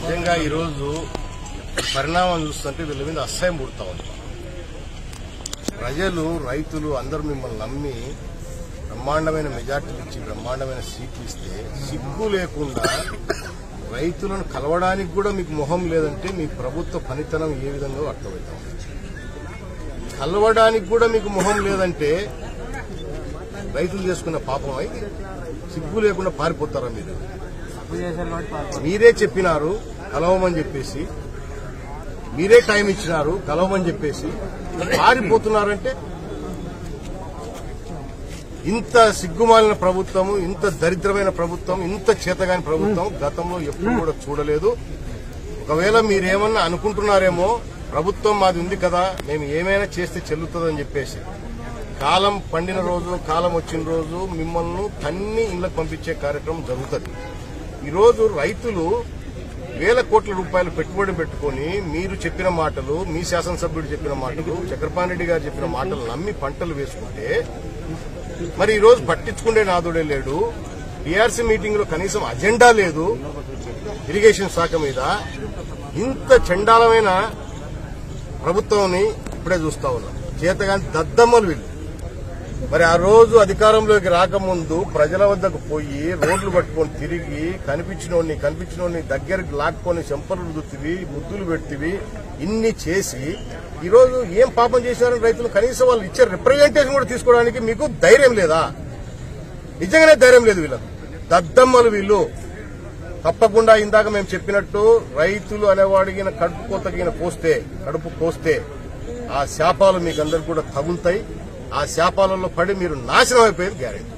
నిజంగా ఈరోజు పరిణామం చూస్తుంటే వీళ్ళ మీద అసహ్యం పుడతా ఉంది ప్రజలు రైతులు అందరూ మిమ్మల్ని నమ్మి బ్రహ్మాండమైన మెజార్టీలు ఇచ్చి బ్రహ్మాండమైన సీట్లు ఇస్తే సిగ్గు లేకుండా రైతులను కలవడానికి కూడా మీకు మొహం లేదంటే మీ ప్రభుత్వ పనితనం ఏ విధంగా అర్థమవుతా ఉంది కలవడానికి కూడా మీకు మొహం లేదంటే రైతులు చేసుకున్న పాపం అయితే సిగ్గు లేకుండా పారిపోతారా మీరు మీరే చెప్పినారు కలవమని చెప్పేసి మీరే టైం ఇచ్చినారు కలవమని చెప్పేసి పారిపోతున్నారంటే ఇంత సిగ్గుమాలిన ప్రభుత్వము ఇంత దరిద్రమైన ప్రభుత్వం ఇంత చేతగాని ప్రభుత్వం గతంలో ఎప్పుడు కూడా చూడలేదు ఒకవేళ మీరేమన్నా అనుకుంటున్నారేమో ప్రభుత్వం మాది ఉంది కదా మేము ఏమైనా చేస్తే చెల్లుతుందని చెప్పేసి కాలం పండిన రోజు కాలం వచ్చిన రోజు మిమ్మల్ని తన్ని ఇళ్లకు పంపించే కార్యక్రమం జరుగుతుంది ఈరోజు రైతులు వేల కోట్ల రూపాయలు పెట్టుబడి పెట్టుకొని మీరు చెప్పిన మాటలు మీ శాసనసభ్యుడు చెప్పిన మాటలు చక్రపాణి రెడ్డి గారు చెప్పిన మాటలు నమ్మి పంటలు వేసుకుంటే మరి ఈ రోజు పట్టించుకునే నాదుడే లేడు టీఆర్సీ మీటింగ్ లో కనీసం అజెండా లేదు ఇరిగేషన్ శాఖ మీద ఇంత చండాలమైన ప్రభుత్వాన్ని ఇప్పుడే చూస్తా ఉన్నాం చేతగాని దద్దమ్మలు వీళ్ళు మరి ఆ రోజు అధికారంలోకి రాకముందు ప్రజల వద్దకు పోయి రోడ్లు పట్టుకొని తిరిగి కనిపించినోడిని కనిపించినోడిని దగ్గరికి లాక్కొని చెంపలు రుద్దుతివి ముద్దులు పెడుతీవి ఇన్ని చేసి ఈ రోజు ఏం పాపం చేశారని రైతులు కనీసం వాళ్ళు ఇచ్చే రిప్రజెంటేషన్ కూడా తీసుకోవడానికి మీకు ధైర్యం లేదా నిజంగానే ధైర్యం లేదు వీళ్ళకు దద్దమ్మలు వీళ్ళు తప్పకుండా ఇందాక మేము చెప్పినట్టు రైతులు అనేవాడికి కడుపు కోతగిన కోస్తే కడుపు కోస్తే ఆ శాపాలు మీకు అందరు కూడా తగులుతాయి ఆ శాపాలలో పడి మీరు నాశనం అయిపోయేది గ్యారెంటీ